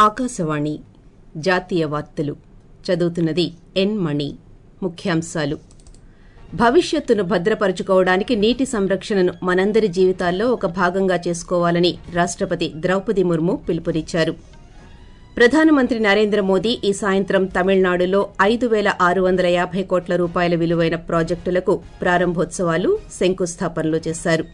ఆకాశవాణి జాతీయ వార్తలు చదువుతున్నది ఎన్ మణి ముఖ్యాంశాలు భవిష్యత్తును భద్రపరుచుకోవడానికి నీటి సంరక్షణను మనందరి జీవితాల్లో ఒక భాగంగా చేసుకోవాలని రాష్టపతి ద్రౌపది ముర్ము పిలుపునిచ్చారు ప్రధానమంత్రి నరేంద్ర మోదీ ఈ సాయంత్రం తమిళనాడులో ఐదు పేల ఆరు వందల యాభై కోట్ల రూపాయల విలువైన ప్రాజెక్టులకు ప్రారంభోత్సవాలు శంకుస్థాపనలు చేశారు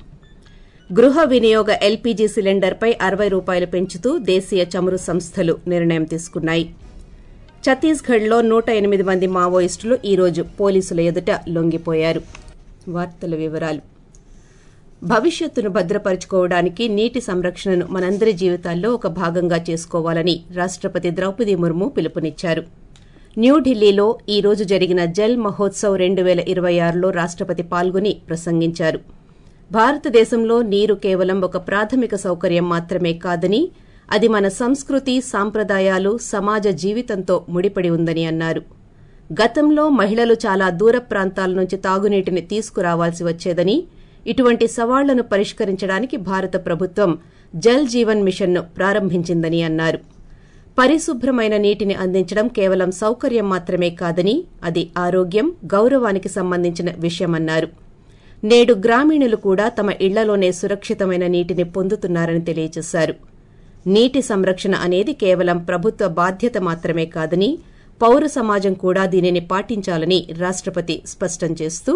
గృహ వినియోగ ఎల్పీజీ సిలిండర్పై అరవై రూపాయలు పెంచుతూ దేశీయ చమురు సంస్థలు నిర్ణయం తీసుకున్నాయి ఛత్తీస్గఢ్లో నూట ఎనిమిది మంది మావోయిస్టులు ఈ రోజు పోలీసుల ఎదుట లొంగిపోయారు వార్తల వివరాలు భవిష్యత్తును భద్రపరుచుకోవడానికి నీటి సంరక్షణను మనందరి జీవితాల్లో ఒక భాగంగా చేసుకోవాలని రాష్టపతి ద్రౌపది ముర్ము పిలుపునిచ్చారు న్యూఢిల్లీలో ఈ రోజు జరిగిన జల్ మహోత్సవ్ రెండు పేల ఇరవై ఆరులో రాష్టపతి పాల్గొని ప్రసంగించారు భారతదేశంలో నీరు కేవలం ఒక ప్రాథమిక సౌకర్యం మాత్రమే కాదని అది మన సంస్కృతి సాంప్రదాయాలు సమాజ జీవితంతో ముడిపడి ఉందని అన్నారు గతంలో మహిళలు చాలా దూర ప్రాంతాల నుంచి తాగునీటిని తీసుకురావాల్సి వచ్చేదని ఇటువంటి సవాళ్లను పరిష్కరించడానికి భారత ప్రభుత్వం జల్ జీవన్ మిషన్ను ప్రారంభించిందని అన్నారు పరిశుభ్రమైన నీటిని అందించడం కేవలం సౌకర్యం మాత్రమే కాదని అది ఆరోగ్యం గౌరవానికి సంబంధించిన విషయమన్నారు నేడు గ్రామీణులు కూడా తమ ఇళ్లలోనే సురక్షితమైన నీటిని పొందుతున్నారని తెలియజేశారు నీటి సంరక్షణ అనేది కేవలం ప్రభుత్వ బాధ్యత మాత్రమే కాదని పౌర సమాజం కూడా దీనిని పాటించాలని రాష్టపతి స్పష్టం చేస్తూ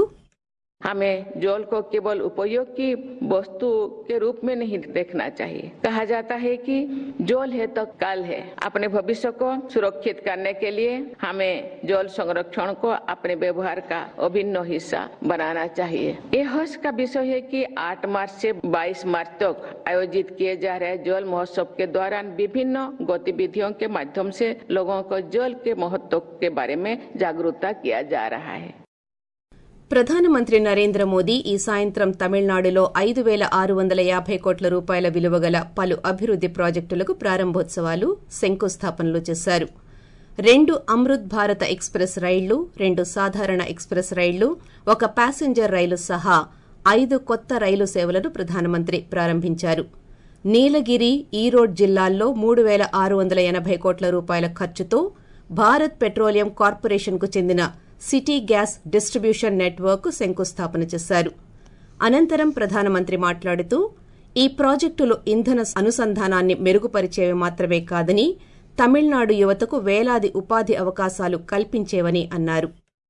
हमें जल को केवल उपयोग की वस्तु के रूप में नहीं देखना चाहिए कहा जाता है कि जल है तो कल है अपने भविष्य को सुरक्षित करने के लिए हमें जल संरक्षण को अपने व्यवहार का अभिन्न हिस्सा बनाना चाहिए ये हर्ष का विषय है कि 8 मार्च से 22 मार्च तक आयोजित किए जा रहे जल महोत्सव के दौरान विभिन्न गतिविधियों के माध्यम से लोगों को जल के महत्व के बारे में जागरूकता किया जा रहा है ప్రధానమంత్రి నరేంద్ర మోదీ ఈ సాయంత్రం తమిళనాడులో ఐదు పేల ఆరు వందల యాభై కోట్ల రూపాయల విలువగల పలు అభివృద్ది ప్రాజెక్టులకు ప్రారంభోత్సవాలు శంకుస్థాపనలు చేశారు రెండు అమృత్ భారత ఎక్స్ప్రెస్ రైళ్లు రెండు సాధారణ ఎక్స్ప్రెస్ రైళ్లు ఒక ప్యాసింజర్ రైలు సహా ఐదు కొత్త రైలు సేవలను ప్రధానమంత్రి ప్రారంభించారు నీలగిరి ఈరోడ్ జిల్లాల్లో మూడు పేల ఆరు వందల ఎనబై కోట్ల రూపాయల ఖర్చుతో భారత్ పెట్రోలియం కార్పొరేషన్కు చెందిన సిటీ గ్యాస్ డిస్టిబ్యూషన్ నెట్వర్క్ శంకుస్థాపన చేశారు అనంతరం ప్రధానమంత్రి మాట్లాడుతూ ఈ ప్రాజెక్టులు ఇంధన అనుసంధానాన్ని మెరుగుపరిచేవి మాత్రమే కాదని తమిళనాడు యువతకు వేలాది ఉపాధి అవకాశాలు కల్పించేవని అన్నారు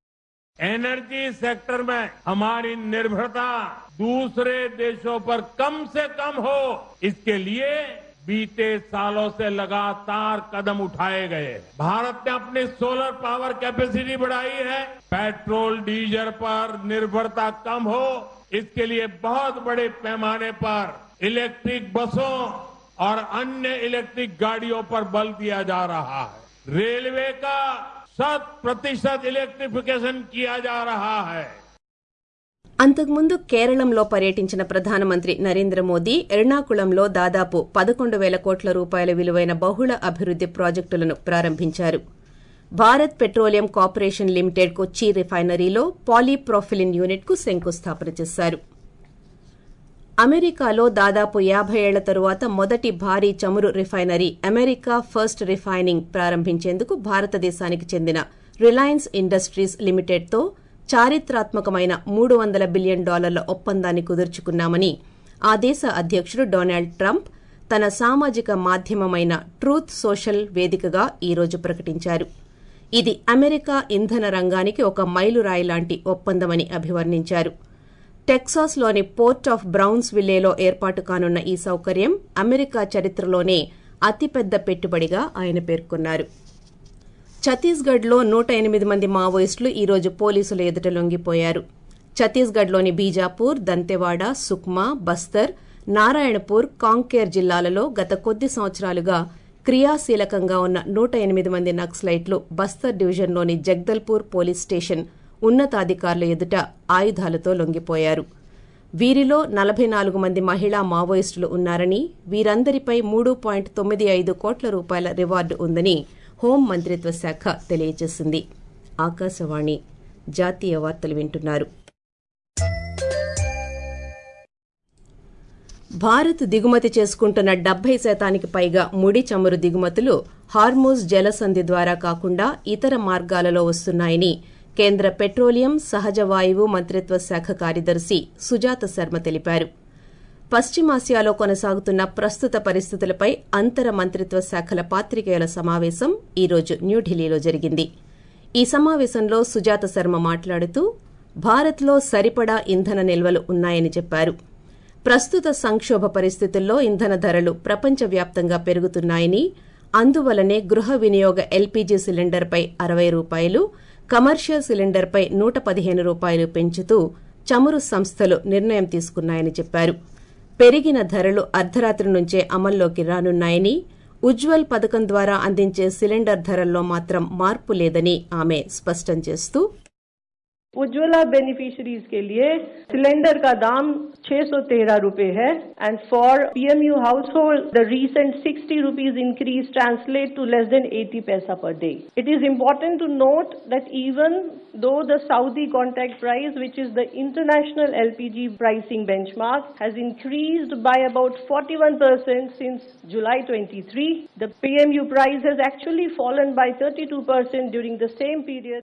एनर्जी सेक्टर में हमारी निर्भरता दूसरे देशों पर कम से कम हो इसके लिए बीते सालों से लगातार कदम उठाए गए भारत ने अपनी सोलर पावर कैपेसिटी बढ़ाई है पेट्रोल डीजल पर निर्भरता कम हो इसके लिए बहुत बड़े पैमाने पर इलेक्ट्रिक बसों और अन्य इलेक्ट्रिक गाड़ियों पर बल दिया जा रहा है रेलवे का शत प्रतिशत इलेक्ट्रिफिकेशन किया जा रहा है అంతకుముందు కేరళంలో పర్యటించిన ప్రధానమంత్రి నరేంద్ర మోదీ ఎర్నాకుళంలో దాదాపు పదకొండు పేల కోట్ల రూపాయల విలువైన బహుళ అభివృద్ది ప్రాజెక్టులను ప్రారంభించారు Bharat petroleum corporation limited Kochi రిఫైనరీలో పాలీప్రొఫిలిన్ యూనిట్కు శంకుస్థాపన చేశారు అమెరికాలో దాదాపు యాభై ఏళ్ల తరువాత మొదటి భారీ చమురు రిఫైనరీ అమెరికా ఫస్ట్ రిఫైనింగ్ ప్రారంభించేందుకు భారతదేశానికి చెందిన రిలయన్స్ ఇండస్ట్రీస్ లిమిటెడ్తో చారిత్రాత్మకమైన మూడు వందల బిలియన్ డాలర్ల ఒప్పందాన్ని కుదుర్చుకున్నామని ఆ దేశ అధ్యకుడు డొనాల్డ్ ట్రంప్ తన సామాజిక మాధ్యమమైన ట్రూత్ సోషల్ వేదికగా ఈ రోజు ప్రకటించారు ఇది అమెరికా ఇంధన రంగానికి ఒక మైలురాయి లాంటి ఒప్పందమని అభివర్ణించారు టెక్సాస్లోని పోర్ట్ ఆఫ్ బ్రౌన్స్ విల్లేలో ఏర్పాటు కానున్న ఈ సౌకర్యం అమెరికా చరిత్రలోనే అతిపెద్ద పెట్టుబడిగా ఆయన పేర్కొన్నారు ఛత్తీస్గఢ్లో నూట ఎనిమిది మంది మావోయిస్టులు ఈ రోజు పోలీసుల ఎదుట లొంగిపోయారు ఛత్తీస్గఢ్లోని బీజాపూర్ దంతెవాడ సుక్మా బస్తర్ నారాయణపూర్ కాంకేర్ జిల్లాలలో గత కొద్ది సంవత్సరాలుగా క్రియాశీలకంగా ఉన్న నూట ఎనిమిది మంది నక్సలైట్లు బస్తర్ డివిజన్లోని జగ్దల్పూర్ పోలీస్ స్టేషన్ ఉన్నతాధికారుల ఎదుట ఆయుధాలతో లొంగిపోయారు వీరిలో నలభై నాలుగు మంది మహిళా మావోయిస్టులు ఉన్నారని వీరందరిపై మూడు పాయింట్ తొమ్మిది ఐదు కోట్ల రూపాయల రివార్డు ఉందని హోం మంత్రిత్వ శాఖ తెలియజేసింది ఆకాశవాణి జాతీయ వార్తలు వింటున్నారు భారత్ దిగుమతి చేసుకుంటున్న డెబ్బై శాతానికి పైగా ముడి చమురు దిగుమతులు హార్మోజ్ జలసంధి ద్వారా కాకుండా ఇతర మార్గాలలో వస్తున్నాయని కేంద్ర పెట్రోలియం సహజ వాయువు మంత్రిత్వ శాఖ కార్యదర్శి సుజాత శర్మ తెలిపారు పశ్చిమాసియాలో కొనసాగుతున్న ప్రస్తుత పరిస్థితులపై అంతర మంత్రిత్వ శాఖల పాత్రికేయుల సమావేశం ఈరోజు న్యూఢిల్లీలో జరిగింది ఈ సమావేశంలో సుజాత శర్మ మాట్లాడుతూ భారత్లో సరిపడా ఇంధన నిల్వలు ఉన్నాయని చెప్పారు ప్రస్తుత సంక్షోభ పరిస్థితుల్లో ఇంధన ధరలు ప్రపంచవ్యాప్తంగా పెరుగుతున్నాయని అందువలనే గృహ వినియోగ ఎల్పీజీ సిలిండర్పై అరవై రూపాయలు కమర్షియల్ సిలిండర్పై నూట పదిహేను రూపాయలు పెంచుతూ చమురు సంస్థలు నిర్ణయం తీసుకున్నాయని చెప్పారు పెరిగిన ధరలు అర్ధరాత్రి నుంచే అమల్లోకి రానున్నాయని ఉజ్వల్ పథకం ద్వారా అందించే సిలిండర్ ధరల్లో మాత్రం మార్పు లేదని ఆమె స్పష్టం చేస్తూ उज्ज्वला बेनिफिशियरीज के लिए सिलेंडर का दाम छह सौ तेरह रूपए है and for PMU household the recent sixty rupees increase translate to less than eighty paisa per day it is important to note that even though the Saudi contract price, which is the international LPG pricing benchmark, has increased by about 41% since July 23, the PMU price has actually fallen by 32% during the same period.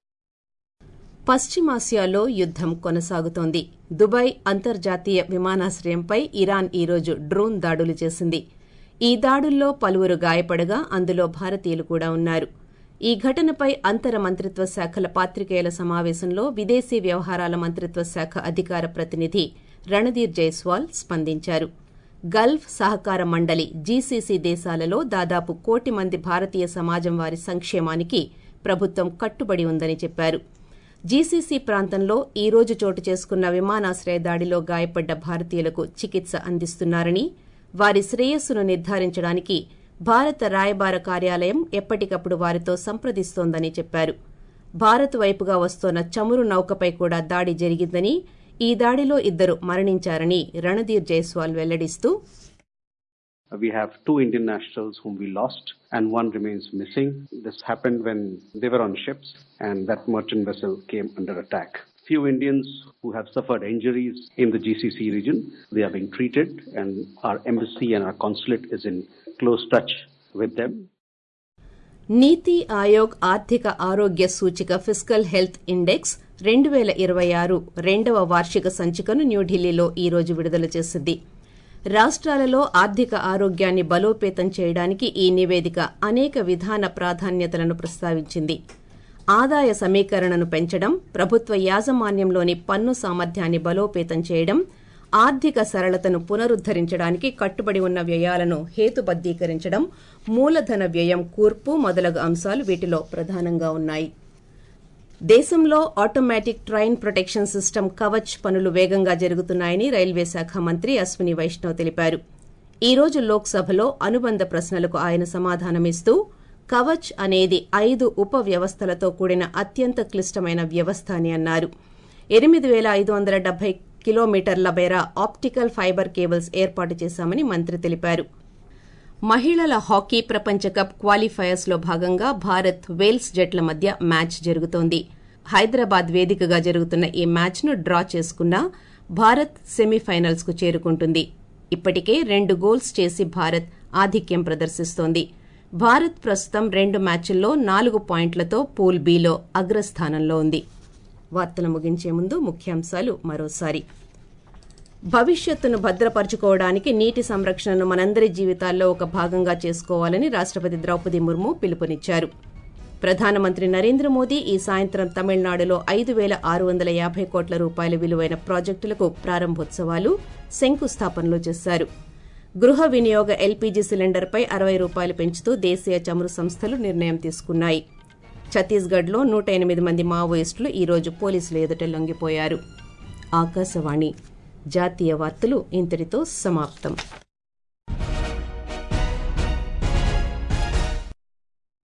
పశ్చిమాసియాలో యుద్దం కొనసాగుతోంది Dubai అంతర్జాతీయ విమానాశ్రయంపై Iran ఈరోజు drone దాడులు చేసింది ఈ దాడుల్లో పలువురు గాయపడగా అందులో భారతీయులు కూడా ఉన్నారు ఈ ఘటనపై అంతర మంత్రిత్వ శాఖల పాత్రికేయుల సమావేశంలో విదేశీ వ్యవహారాల మంత్రిత్వ శాఖ అధికార ప్రతినిధి రణధీర్ జైస్వాల్ స్పందించారు గల్ఫ్ సహకార మండలి జీసీసీ దేశాలలో దాదాపు కోటి మంది భారతీయ సమాజం వారి సంక్షేమానికి ప్రభుత్వం కట్టుబడి ఉందని చెప్పారు జీసీసీ ప్రాంతంలో ఈ రోజు చోటు చేసుకున్న విమానాశ్రయ దాడిలో గాయపడ్డ భారతీయులకు చికిత్స అందిస్తున్నారని వారి శ్రేయస్సును నిర్ధారించడానికి భారత రాయబార కార్యాలయం ఎప్పటికప్పుడు వారితో సంప్రదిస్తోందని చెప్పారు భారత్ వైపుగా వస్తోన్న చమురు నౌకపై కూడా దాడి జరిగిందని ఈ దాడిలో ఇద్దరు మరణించారని Randhir Jaiswal వెల్లడిస్తూ We have two Indian nationals whom we lost, and one remains missing. This happened when they were on ships, and that merchant vessel came under attack. Few Indians who have suffered injuries in the GCC region, they are being treated, and our embassy and our consulate is in close touch with them. నీతి ఆయోగ్ ఆర్థిక ఆరోగ్య సూచిక fiscal health index రెండు పేల ఇరవై ఆరు రెండవ వార్షిక సంచికను న్యూఢిల్లీలో ఈ రోజు విడుదల చేసింది రాష్ట్రాలలో ఆర్థిక ఆరోగ్యాన్ని బలోపేతం చేయడానికి ఈ నివేదిక అనేక విధాన ప్రాధాన్యతలను ప్రస్తావించింది ఆదాయ సమీకరణను పెంచడం ప్రభుత్వ యాజమాన్యంలోని పన్ను సామర్థ్యాన్ని బలోపేతం చేయడం ఆర్థిక సరళతను పునరుద్దరించడానికి కట్టుబడి ఉన్న వ్యయాలను హేతుబద్దీకరించడం మూలధన వ్యయం కూర్పు మొదలగు అంశాలు వీటిలో ప్రధానంగా ఉన్నాయి దేశంలో automatic train protection system Kavach పనులు వేగంగా జరుగుతున్నాయని రైల్వే శాఖ మంత్రి అశ్విని వైష్ణవ్ తెలిపారు ఈ రోజు లోక్సభలో అనుబంధ ప్రశ్నలకు ఆయన సమాధానమిస్తూ కవచ్ అనేది ఐదు ఉప వ్యవస్థలతో కూడిన అత్యంత క్లిష్టమైన వ్యవస్థ అని అన్నారు ఎనిమిది వేల ఐదు వందల డెబ్బై కిలోమీటర్ల మేర ఆప్టికల్ ఫైబర్ కేబుల్స్ ఏర్పాటు చేశామని మంత్రి తెలిపారు మహిళల హాకీ ప్రపంచ కప్ క్వాలిఫైయర్స్ లో భాగంగా భారత్ వేల్స్ జట్ల మధ్య మ్యాచ్ జరుగుతోంది హైదరాబాద్ వేదికగా జరుగుతున్న ఈ మ్యాచ్ ను డ్రా చేసుకున్న భారత్ సెమీఫైనల్స్ కు చేరుకుంటుంది ఇప్పటికే రెండు గోల్స్ చేసి భారత్ ఆధిక్యం ప్రదర్శిస్తోంది భారత్ ప్రస్తుతం రెండు మ్యాచ్ల్లో నాలుగు పాయింట్లతో పూల్ బీలో అగ్రస్థానంలో ఉంది వార్తలు ముగించే ముందు ముఖ్యాంశాలు మరోసారి భవిష్యత్తును భద్రపరుచుకోవడానికి నీటి సంరక్షణను మనందరి జీవితాల్లో ఒక భాగంగా చేసుకోవాలని రాష్టపతి ద్రౌపది ముర్ము పిలుపునిచ్చారు ప్రధానమంత్రి నరేంద్ర మోదీ ఈ సాయంత్రం తమిళనాడులో ఐదు వేల ఆరు వందల యాభై కోట్ల రూపాయల విలువైన ప్రాజెక్టులకు ప్రారంభోత్సవాలు శంకుస్థాపనలు చేశారు గృహ వినియోగ ఎల్పీజీ సిలిండర్పై అరవై రూపాయలు పెంచుతూ దేశీయ చమురు సంస్థలు నిర్ణయం తీసుకున్నాయి ఛత్తీస్గఢ్లో నూట ఎనిమిది మంది మావోయిస్టులు ఈ రోజు పోలీసుల ఎదుట లొంగిపోయారు ఆకాశవాణి జాతీయ వార్తలు ఇంతటితో సమాప్తం